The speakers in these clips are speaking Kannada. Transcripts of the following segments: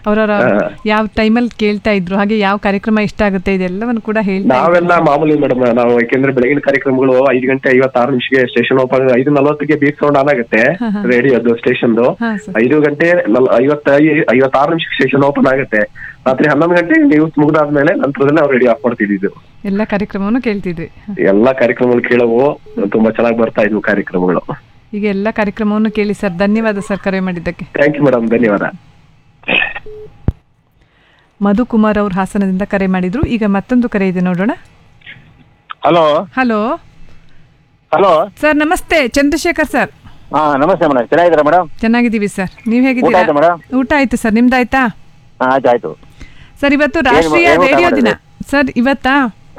ಅವರವರ ಯಾವ ಟೈಮಲ್ಲಿ ಕೇಳ್ತಾ ಇದ್ರು ಹಾಗೆ ಯಾವ ಕಾರ್ಯಕ್ರಮ ಇಷ್ಟ ಆಗುತ್ತೆ ಇದೆಲ್ಲವನ್ನು ಕೂಡ ಹೇಳ್ತಾ ಇದ್ರು. ನಾವೆಲ್ಲ ಮಾಮೂಲಿ ಮೇಡಮ್ ನಾವು ಯಾಕೆಂದ್ರೆ ಬೆಳಗಿನ ಕಾರ್ಯಕ್ರಮಗಳು ಐದು ಗಂಟೆ ಐವತ್ತಾರು ನಿಮಿಷಕ್ಕೆ ಸ್ಟೇಷನ್ ಓಪನ್ ಐದು ನಲವತ್ತಿಗೆ ಬೀಟ್ ಸೌಂಡ್ ಆನ್ ಆಗುತ್ತೆ ರೇಡಿಯೋದು ಸ್ಟೇಷನ್ದು ಹಾ ಸರ್ ಐದು ಗಂಟೆ ನಲ್- ಐವತ್ತ ಐವತ್ತಾರು ನಿಮಿಷಕ್ಕೆ ಸ್ಟೇಷನ್ ಓಪನ್ ಆಗುತ್ತೆ ರಾತ್ರಿ ಹನ್ನೊಂದು ಗಂಟೆ ನ್ಯೂಸ್ ಮುಗಿದಾದ್ಮೇಲೆ ನಂತರದಲ್ಲಿ ನಾವು ರೇಡಿಯೋ ಆಫ್ ಮಾಡ್ತಿದ್ವಿ ಎಲ್ಲ ಕಾರ್ಯಕ್ರಮವನ್ನು ಕೇಳ್ತಿದ್ವಿ ಎಲ್ಲಾ ಕಾರ್ಯಕ್ರಮಗಳು ಕೇಳವು ತುಂಬಾ ಚೆನ್ನಾಗಿ ಬರ್ತಾ ಇದ್ವು ಕಾರ್ಯಕ್ರಮಗಳು ಈಗ ಎಲ್ಲ ಕಾರ್ಯಕ್ರಮವನ್ನು ಕೇಳಿ ಸರ್ ಧನ್ಯವಾದ ಸರ್ ಕರೆ ಮಾಡಿದ್ದಕ್ಕೆ ಥ್ಯಾಂಕ್ ಯು ಮೇಡಮ್ ಧನ್ಯವಾದ ಮಧುಕುಮಾರ್ ಅವರು ಹಾಸನದಿಂದ ಕರೆ ಮಾಡಿದ್ರು ಈಗ ಮತ್ತೊಂದು ಕರೆ ಇದೆ ನೋಡೋಣ ಹಲೋ ಹಲೋ ಹಲೋ ಸರ್ ನಮಸ್ತೆ ಚಂದ್ರಶೇಖರ್ ಸರ್ ಹಾ ನಮಸ್ತೆ ಮೇಡಮ್ ಚೆನ್ನಾಗಿದ್ದೀರಾ ಮೇಡಮ್ ಚೆನ್ನಾಗಿದ್ದೀವಿ ಸರ್ ನೀವು ಊಟ ಹೇಗಿದ್ದೀರಾ ಆಯ್ತಾ ಮೇಡಮ್ ಊಟ ಆಯ್ತು ಸರ್ ನಿಮ್ದಾಯ್ತಾ ಹಾ ಆಯ್ತು ಆಯ್ತು ಸರ್ ಇವತ್ತು ರಾಷ್ಟ್ರೀಯ ಏನು ಊಟ ರೇಡಿಯೋ ದಿನ ಮಾಡಿದ್ರಿ? ಸರ್ ಇವತ್ತಾ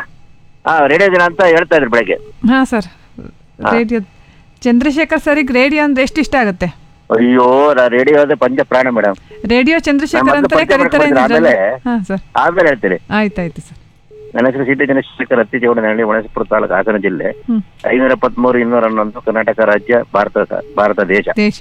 ಹಾ ರೇಡಿಯೋ ದಿನ ಅಂತ ಹೇಳ್ತಾ ಇದ್ರಿ ಬೆಳಗ್ಗೆ ಹಾ ಸರ್ ರೇಡಿಯೋ ಚಂದ್ರಶೇಖರ್ ಸರಿಗೆ ರೇಡಿಯೋ ಅಂದ್ರೆ ಎಷ್ಟು ಇಷ್ಟ ಆಗುತ್ತೆ ಅಯ್ಯೋ ನಾ ರೇಡಿಯೋ ಅಂದ್ರೆ ಪಂಚ ಪ್ರಾಣ ಮೇಡಮ್ ರೇಡಿಯೋ ಚಂದ್ರಶೇಖರ್ ನಾನು ಅಂತಾನೆ ಮತ್ತೆ ಕರೀತಾರೆ ಬರ್ತೀನಿ ನಿಜಾನೇ? ಆಮೇಲೆ. ಹಾ ಸರ್ ಆಮೇಲೆ ಹೇಳ್ತೀರಿ ಆಯ್ತಾಯ್ತು ಸರ್ ನನ್ನ ಹೆಸರು ಸಿಟಿ ಚಂದ್ರಶೇಖರ್ ಹತ್ತಿ ಚೌಡನಹಳ್ಳಿ ಒಣಸಪುರ ತಾಲೂಕು ಹಾಸನ ಜಿಲ್ಲೆ ಹ್ಮ್ ಐನೂರ ಎಪ್ಪತ್ಮೂರು ಇನ್ನೂರ ಹನ್ನೊಂದು ಕರ್ನಾಟಕ ರಾಜ್ಯ ಭಾರತ ಭಾರತ ದೇಶ ದೇಶ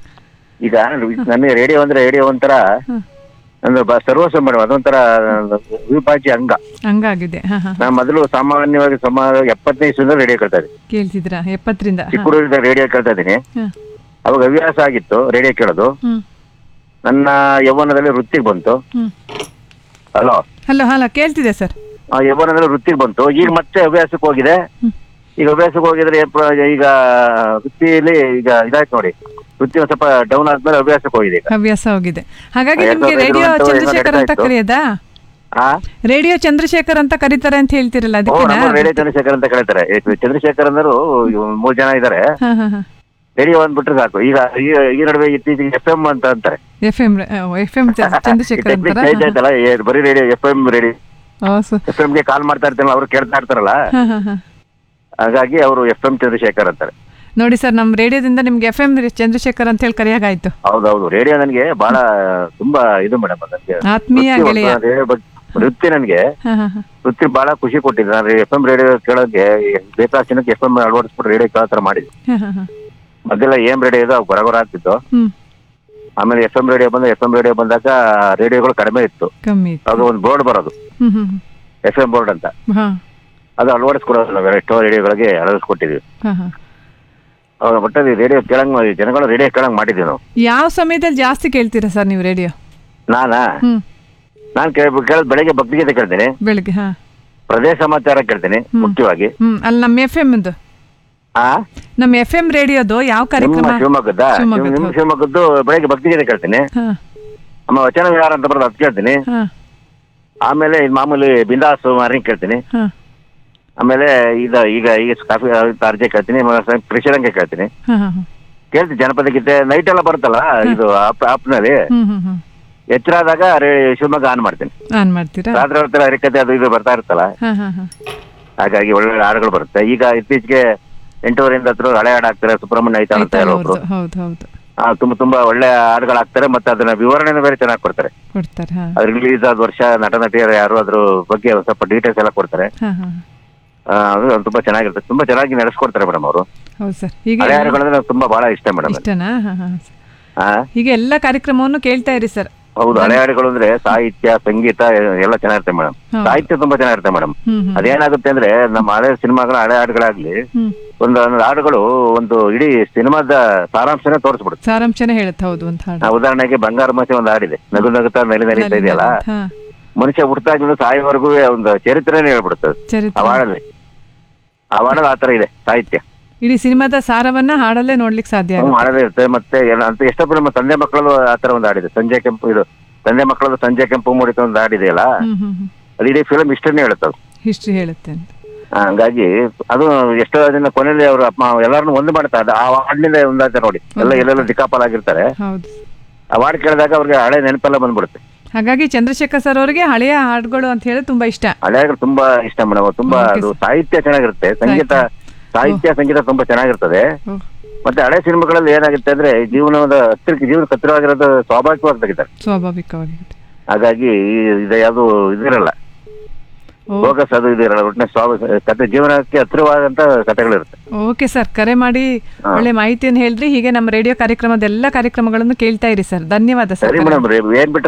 ಈಗ ನನಗೆ ರೇಡಿಯೋ ಅಂದ್ರೆ ರೇಡಿಯೋ ಒಂಥರ ಹ್ಮ್. ಅಂದ್ರೆ ಬ- ಸರ್ವಸ್ವ ಮೇಡಮ್ ಅದೊಂಥರ ಅವಿಭಾಜ್ಯ ಅಂಗ ಹಂಗಾಗಿದೆ ಹಾ ಹಾ ನಾ ಮೊದಲು ಸಾಮಾನ್ಯವಾಗಿ ಸುಮಾರು ಎಪ್ಪತ್ತೈದು ಸುಂದರ ರೇಡಿಯೋ ಕೇಳ್ತಾ ಇದ್ದೆ ಕೇಳ್ತಿದ್ರಾ ಎಪ್ಪತ್ತರಿಂದ ಹಾ. ಚಿಕ್ಕ ಹುಡುಗರಿಂದ ರೇಡಿಯೋ ಕೇಳ್ತಾ ಇದ್ದೀನಿ ಹಾ. ಅವಾಗ ಹವ್ಯಾಸ ಆಗಿತ್ತು ರೇಡಿಯೋ ಕೇಳೋದು ಹ್ಮ್ ನನ್ನ ಯೌವನದಲ್ಲಿ ವೃತ್ತಿಗೆ ಬಂತು ಹ್ಮ್ ಹಲೋ ಹಲೋ ಹಲೋ ಕೇಳ್ತಿದೆ ಸರ್ ಆ ಯೌವನದಲ್ಲಿ ವೃತ್ತಿಗೆ ಬಂತು ಈಗ ಮತ್ತೆ ಹವ್ಯಾಸಕ್ಕೆ ಹೋಗಿದೆ ಹ್ಮ್. ಈಗ ಹವ್ಯಾಸಕ್ಕೆ ಹೋಗಿದ್ರೆ ಏಪ್ರ- ಈಗ ವೃತ್ತಿಯಲ್ಲಿ ಈಗ ಇದಾಯ್ತು ನೋಡಿ ವೃತ್ತಿ ಒಂದ್ ಸ್ವಲ್ಪ ಡೌನ್ ಆದ್ಮೇಲೆ ಹವ್ಯಾಸಕ್ಕೆ ಹೋಗಿದೆ ಈಗ ಹವ್ಯಾಸ ಹೋಗಿದೆ ಹಾಗಾಗಿ ಎರಡ್ ನಿಮ್ಗೆ ಸಾವಿರದ ರೇಡಿಯೋ ಐದು ಗಂಟೆ ಚಂದ್ರಶೇಖರ್ ಅಂತ ನಡೀತಾ ಇತ್ತು. ಕರೆಯೋದಾ ಆ ರೇಡಿಯೋ ಚಂದ್ರಶೇಖರ್ ಅಂತ ಕರೀತಾರೆ ಅಂತ ಹೇಳ್ತಿರಲ್ಲ ಓ ಅದಕ್ಕೆ ನಮ್ಮ ರೇಡಿಯೋ ಚಂದ್ರಶೇಖರ್ ಅಂತ ಕರೀತಾರೆ ಏ, ಚಂದ್ರಶೇಖರ್ ಅಂದರು ಮೂರ್ ಜನ ಇದಾರೆ ಹಾ ಹಾ ಹಾ ರೇಡಿಯೋ ಅಂದ್ಬಿಟ್ರೆ ಸಾಕು ಈಗ ಈ ಈ ನಡುವೆ ಇತ್ತೀಚೆಗೆ ಎಫ್ ಎಂ ಅಂತ ಅಂತಾರೆ F M F M Chandrashekhar technique ಅಂತಾರ ಚೇಂಜ್ ಆಯ್ತಲ್ಲ ಏ, ಬರೀ radio F M radio F ಗೆ ಕಾಲ್ ಮಾಡ್ತಾ ಇರ್ತಾರಲ್ಲ ಅವ್ರು ಕೇಳ್ತಾ ಇರ್ತಾರಲ್ಲ ಹಾ ಹಾ ಹಾ ಹಾಗಾಗಿ ಅವರು ಎಫ್ ಎಂ ಚಂದ್ರಶೇಖರ್ ಅಂತಾರೆ ನೋಡಿ ಸರ್ ನಮ್ಮ ರೇಡಿಯೋದಿಂದ ನಿಮ್ಗೆ ಎಫ್ ಎಂ ಚಂದ್ರಶೇಖರ್ ಅಂತ ಹೇಳಿ ಕರೆಯಾಗಾಯ್ತು ಹೌದೌದು ರೇಡಿಯೋ ನನಗೆ ಬಹಳ ತುಂಬಾ ಇದು ಮೇಡಮ್ ನನಗೆ ಆತ್ಮೀಯ ವೃತ್ತಿ ಗೆಳೆಯ ಒಂದು ರೇಡಿಯೋ ಬಗ್ಗೆ- ವೃತ್ತಿ ನನಗೆ ಹಾ ಹಾ ಹಾ ವೃತ್ತಿ ಬಹಳ ಖುಷಿ ಕೊಟ್ಟಿದೆ ನಾನು ಎಫ್ ಎಂ ರೇಡಿಯೋ ಕೇಳೋಕೆ ಬೇಕಾಸಿನಕ್ಕೆ ಎಫ್ ಎಂ ಅಳವಡಿಸ್ಬಿಟ್ಟು ರೇಡಿಯೋ ಕೇಳೋ ಥರ ಮಾಡಿದ್ವಿ ಹಾ ಹಾ ಹಾ ಮೊದಲೆಲ್ಲ ಏಮ್ ರೇಡಿಯೋ ಇದೆ ಅವು ಗೊರಗೊರ ಆಗ್ತಿತ್ತು ಹ್ಮ್ ಆಮೇಲೆ ಎಫ್ ಎಂ ರೇಡಿಯೋ ಬಂದ ಎಫ್ ಎಂ ರೇಡಿಯೋ ಬಂದಾಗ ರೇಡಿಯೋಗಳು ಕಡಿಮೆ ಇತ್ತು ಕಮ್ಮಿ ಇತ್ತು. ಅದು ಒಂದು ಬೋರ್ಡ್ ಬರೋದು ಹ್ಮ್ ಹ್ಮ್ ಎಫ್ ಎಂ ಬೋರ್ಡ್ ಅಂತ ಹ್ಮ್. ಹಾ ಅದು ಅಳವಡಿಸ್ಕೊಡೋದು ನಾವು ಎಷ್ಟೋ ರೇಡಿಯೋಗಳಿಗೆ ಅಳವಡಿಸ್ಕೊಟ್ಟಿದ್ವಿ ಹಾ ಹಾ ಅವಾಗ ಒಟ್ಟಲ್ಲಿ ರೇಡಿಯೋ ಕೇಳಂಗ್ ಜನಗಳು ರೇಡಿಯೋ ಕೇಳಂಗ್ ಮಾಡಿದ್ವಿ ನಾವು ಯಾವ ಸಮಯದಲ್ಲಿ ಜಾಸ್ತಿ ಕೇಳ್ತೀರಾ ಸರ್ ನೀವು ರೇಡಿಯೋ ನಾನಾ ಹ್ಮ್ ನಾನು ಕೇಳೋದು ಬೆಳಗ್ಗೆ ಭಕ್ತಿಗೀತೆ ಕೇಳ್ತೀನಿ ಬೆಳಿಗ್ಗೆ ಹಾ ಪ್ರದೇಶ ಸಮಾಚಾರ ಕೇಳ್ತೀನಿ ಮುಖ್ಯವಾಗಿ ಹ್ಮ್ ಅಲ್ಲಿ ನಮ್ಮ ಎಫ್ ಎಮ್ ಆ ನಮ್ಮ ಎಫ್ ಎಂ ರೇಡಿಯೋದು ಯಾವ ನಿಮ್ಮ ಕಾರ್ಯಕ್ರಮ ಶಿವಮೊಗ್ಗದ ಶಿವಮೊಗ್ಗದ್ದು, ನಿಮ್ಮ ಹೌದು. ಶಿವಮೊಗ್ಗದ್ದು ಬೆಳಗ್ಗೆ ಭಕ್ತಿಗೀತೆ ಕೇಳ್ತೀನಿ ಹಾ ಆಮೇಲೆ ವಚನ ವಿಹಾರ ಅಂತ ಬರೋದು ಅದು ಕೇಳ್ತೀನಿ ಹಾ ಆಮೇಲೆ ಇದು ಮಾಮೂಲಿ ಬಿಂದಾಸ್ ಮಾರ್ನಿಂಗ್ ಕೇಳ್ತೀನಿ ಹಾ ಆಮೇಲೆ ಈಗ ಈಗ ಈಗ ಕಾಫಿ ಅರ್ಜೆ ಕೇಳ್ತೀನಿ ಕೃಷಿರಂಗೆ ಕೇಳ್ತೀನಿ ಹಾ ಹಾ ಹಾ ಕೇಳ್ತೀನಿ ಜನಪದ ಗೀತೆ ನೈಟ್ ಎಲ್ಲ ಬರುತ್ತಲ್ಲ ಇದು ಆಪ್ ಆಪ್ನಲ್ಲಿ ಹ್ಮ್ ಹ್ಮ್ ಹ್ಮ್ ಎಚ್ಚರ ಆದಾಗ ರೇ- ಶಿವಮೊಗ್ಗ ಆನ್ ಮಾಡ್ತೀನಿ ಆನ್ ಮಾಡ್ತೀರಾ ರಾತ್ರಿ ಹೊತ್ತಲ್ಲಿ ಹರಿಕತೆ ಅದು ಇದು ಬರ್ತಾ ಇರುತ್ತಲ್ಲ ಹಾ ಹಾ ಹಾ ಹಾಗಾಗಿ ಒಳ್ಳೆ ಹಾಡುಗಳು ಬರುತ್ತೆ ಈಗ ಇತ್ತೀಚೆಗೆ ಎಂಟೂವರೆಯಿಂದ ಹತ್ರ ಹಳೆ ಹಾಡು ಹಾಕ್ತಾರೆ ಸುಬ್ರಹ್ಮಣ್ಯ ಐತಾಳ ಅಂತ ಆಯ್ತಾ ಹೇಳೋರು ಹೌದು ಹೌದು ಹೌದು ಆ, ತುಂಬಾ ತುಂಬಾ ಒಳ್ಳೆ ಹಾಡುಗಳು ಹಾಕ್ತಾರೆ ಮತ್ತೆ ಅದನ್ನ ವಿವರಣೆನೂ ಬೇರೆ ಚೆನ್ನಾಗಿ ಕೊಡ್ತಾರೆ ಕೊಡ್ತಾರೆ ಹಾ ಅದು ರಿಲೀಸ್ ಆದ ವರ್ಷ ನಟ ನಟಿಯರು ಯಾರು ಅದ್ರ ಬಗ್ಗೆ ಒಂದ್ ಸ್ವಲ್ಪ ಡೀಟೇಲ್ಸ್ ಎಲ್ಲ ಕೊಡ್ತಾರೆ ಹಾ ಹಾ ಆ, ಅದು ತುಂಬಾ ಚೆನ್ನಾಗಿರುತ್ತೆ ತುಂಬಾ ಚೆನ್ನಾಗಿ ನಡೆಸ್ಕೊಡ್ತಾರೆ ಮೇಡಮ್ ಅವರು ಹೌದು ಸರ್ ಈಗ ಹಳೆ ಹಾಡುಗಳಂದ್ರೆ ನಂಗೆ ತುಂಬಾ ಬಹಳ ಇಷ್ಟ ಮೇಡಮ್ ಇಷ್ಟನಾ ಹಾ ಹಾ ಹಾ ಈಗ ಎಲ್ಲ ಕಾರ್ಯಕ್ರಮವನ್ನು ಕೇಳ್ತಾ ಇರಿ ಸರ್ ಹೌದು ಹಳೆ ಹಾಡುಗಳು ಅಂದ್ರೆ ಸಾಹಿತ್ಯ ಸಂಗೀತ ಎಲ್ಲ ಚೆನ್ನಾಗಿರುತ್ತೆ ಮೇಡಮ್ ಹೌದು. ಸಾಹಿತ್ಯ ತುಂಬಾ ಚೆನ್ನಾಗಿರುತ್ತೆ ಮೇಡಮ್ ಹ್ಮ್ ಹ್ಮ್ ಅದೇನಾಗುತ್ತೆ ಅಂದ್ರೆ ನಮ್ಮ ಹಳೆ ಸಿನಿಮಾಗಳ ಹಳೆ ಹಾಡುಗಳಾಗ್ಲಿ ಹ್ಮ್ ಒಂದು ಒಂದು ಹಾಡುಗಳು ಒಂದು ಇಡೀ ಸಿನಿಮಾದ ಸಾರಾಂಶನೇ ತೋರಿಸ್ಬಿಡುತ್ತೆ ಸಾರಾಂಶನೇ ಹೇಳುತ್ತೆ ಹೌದು ಅಂತ ಹಾಡು ಆ, ಉದಾಹರಣೆಗೆ ಬಂಗಾರ ಮಸೆ ಒಂದು ಹಾಡಿದೆ ನಗು ನಗುತ್ತಾ ನೆಲೆ ನಡೀತಾ ಇದೆಯಲ್ಲ ಹಾ ಮನುಷ್ಯ ಹುಟ್ಟಾಗಿಂದ ಸಾಯೋವರೆಗೂ ಒಂದು ಚರಿತ್ರೆನೇ ಹೇಳ್ಬಿಡುತ್ತೆ ಆ ಚರಿತ್ರೆ ಹಾಡಲ್ಲಿ ಆ ಹಾಡಲ್ಲಿ ಆ ತರ ಇದೆ ಸಾಹಿತ್ಯ ಇಡೀ ಸಿನಿಮಾದ ಸಾರವನ್ನ ಹಾಡಲ್ಲೇ ನೋಡ್ಲಿಕ್ಕೆ ಸಾಧ್ಯ ಹ್ಮ್, ಆಗುತ್ತೆ ಹಾಡಲ್ಲೇ ಇರುತ್ತೆ ಮತ್ತೆ ಏನ- ಅಂತ ಎಷ್ಟೋ ನಮ್ಮ ತಂದೆ ಮಕ್ಕಳಲ್ಲೂ ಆ ತರ ಒಂದು ಹಾಡಿದೆ ಸಂಜೆ ಕೆಂಪು ಇದು ತಂದೆ ಮಕ್ಕಳದ್ದು ಸಂಜೆ ಕೆಂಪು ಮೂಡಿತ ಒಂದು ಹಾಡಿದೆಯಲ್ಲ ಹ್ಮ್ ಹ್ಮ್ ಹ್ಮ್ ಅದು ಇಡೀ ಫಿಲ್ಮ್ ಇಷ್ಟನ್ನೇ ಹೇಳುತ್ತೆ ಅದು ಹಿಸ್ಟ್ರಿ ಹೇಳುತ್ತೆ ಅಂತ ಆ, ಹಂಗಾಗಿ ಅದು ಎಷ್ಟೋ ದಿನ ಕೊನೆಯಲ್ಲಿ ಅವರು ಅಪ್ಪ ಎಲ್ಲಾರನ್ನು ಒಂದು ಮಾಡ್ತಾ ಇದ್ದ ಆ ಹಾಡಿನಿಂದ ಒಂದಾಯ್ತು ನೋಡಿ ಎಲ್ಲ ಎಲ್ಲೆಲ್ಲ ದಿಕ್ಕಾಪಾಲ್ ಆಗಿರ್ತಾರೆ ಹೌದು ಆ ಹಾಡು ಕೇಳಿದಾಗ ಅವ್ರಿಗೆ ಹಳೆ ನೆನಪೆಲ್ಲ ಬಂದ್ಬಿಡುತ್ತೆ ಹಾಗಾಗಿ ಚಂದ್ರಶೇಖರ್ ಸರ್ ಅವರಿಗೆ ಹಳೆಯ ಹಾಡುಗಳು ಅಂತ ಹೇಳಿ ತುಂಬಾ ಇಷ್ಟ ಹಳೆ ಹಾಡುಗಳು ತುಂಬಾ ಇಷ್ಟ ಮೇಡಮ್ ತುಂಬಾ Okay, ಅದು sir. ಸಾಹಿತ್ಯ ಚೆನ್ನಾಗಿರುತ್ತೆ ಸಂಗೀತ ಸಾಹಿತ್ಯ ಸಂಗೀತ ತುಂಬಾ ಚೆನ್ನಾಗಿರ್ತದೆ ಓ, ಮತ್ತೆ ಹಳೆ ಸಿನಿಮಾಗಳಲ್ಲಿ ಏನಾಗುತ್ತೆ ಅಂದ್ರೆ ಜೀವನದ ಹತ್ತಿರಕ್ಕೆ ಜೀವನ ಹತ್ತಿರವಾಗಿರೋದು ಸ್ವಾಭಾವಿಕವಾಗಿ ತೆಗಿತಾರೆ ಸ್ವಾಭಾವಿಕವಾಗಿ ಹಾಗಾಗಿ ಈ- ಇದು ಯಾವುದು ಇದಿರಲ್ಲ ಓ ಫೋಕಸ್ ಅದು ಇದಿರಲ್ಲ ಒಟ್ಟಿನ ಸ್ವಾಭ ಕತೆ ಜೀವನಕ್ಕೆ ಹತ್ತಿರವಾದಂತ ಕಥೆಗಳಿರುತ್ತೆ ಓಕೆ ಸರ್ ಕರೆ ಮಾಡಿ ಒಳ್ಳೆ ಮಾಹಿತಿಯನ್ನು ಹೇಳಿದ್ರಿ ಹೀಗೆ ನಮ್ಮ ರೇಡಿಯೋ ಕಾರ್ಯಕ್ರಮದ ಎಲ್ಲ ಕಾರ್ಯಕ್ರಮಗಳನ್ನು ಕೇಳ್ತಾ ಇರಿ ಸರ್ ಧನ್ಯವಾದ ಸರ್ ಸರಿ ಮೇಡಮ್ ಏನ್ ಬಿಟ್ಟು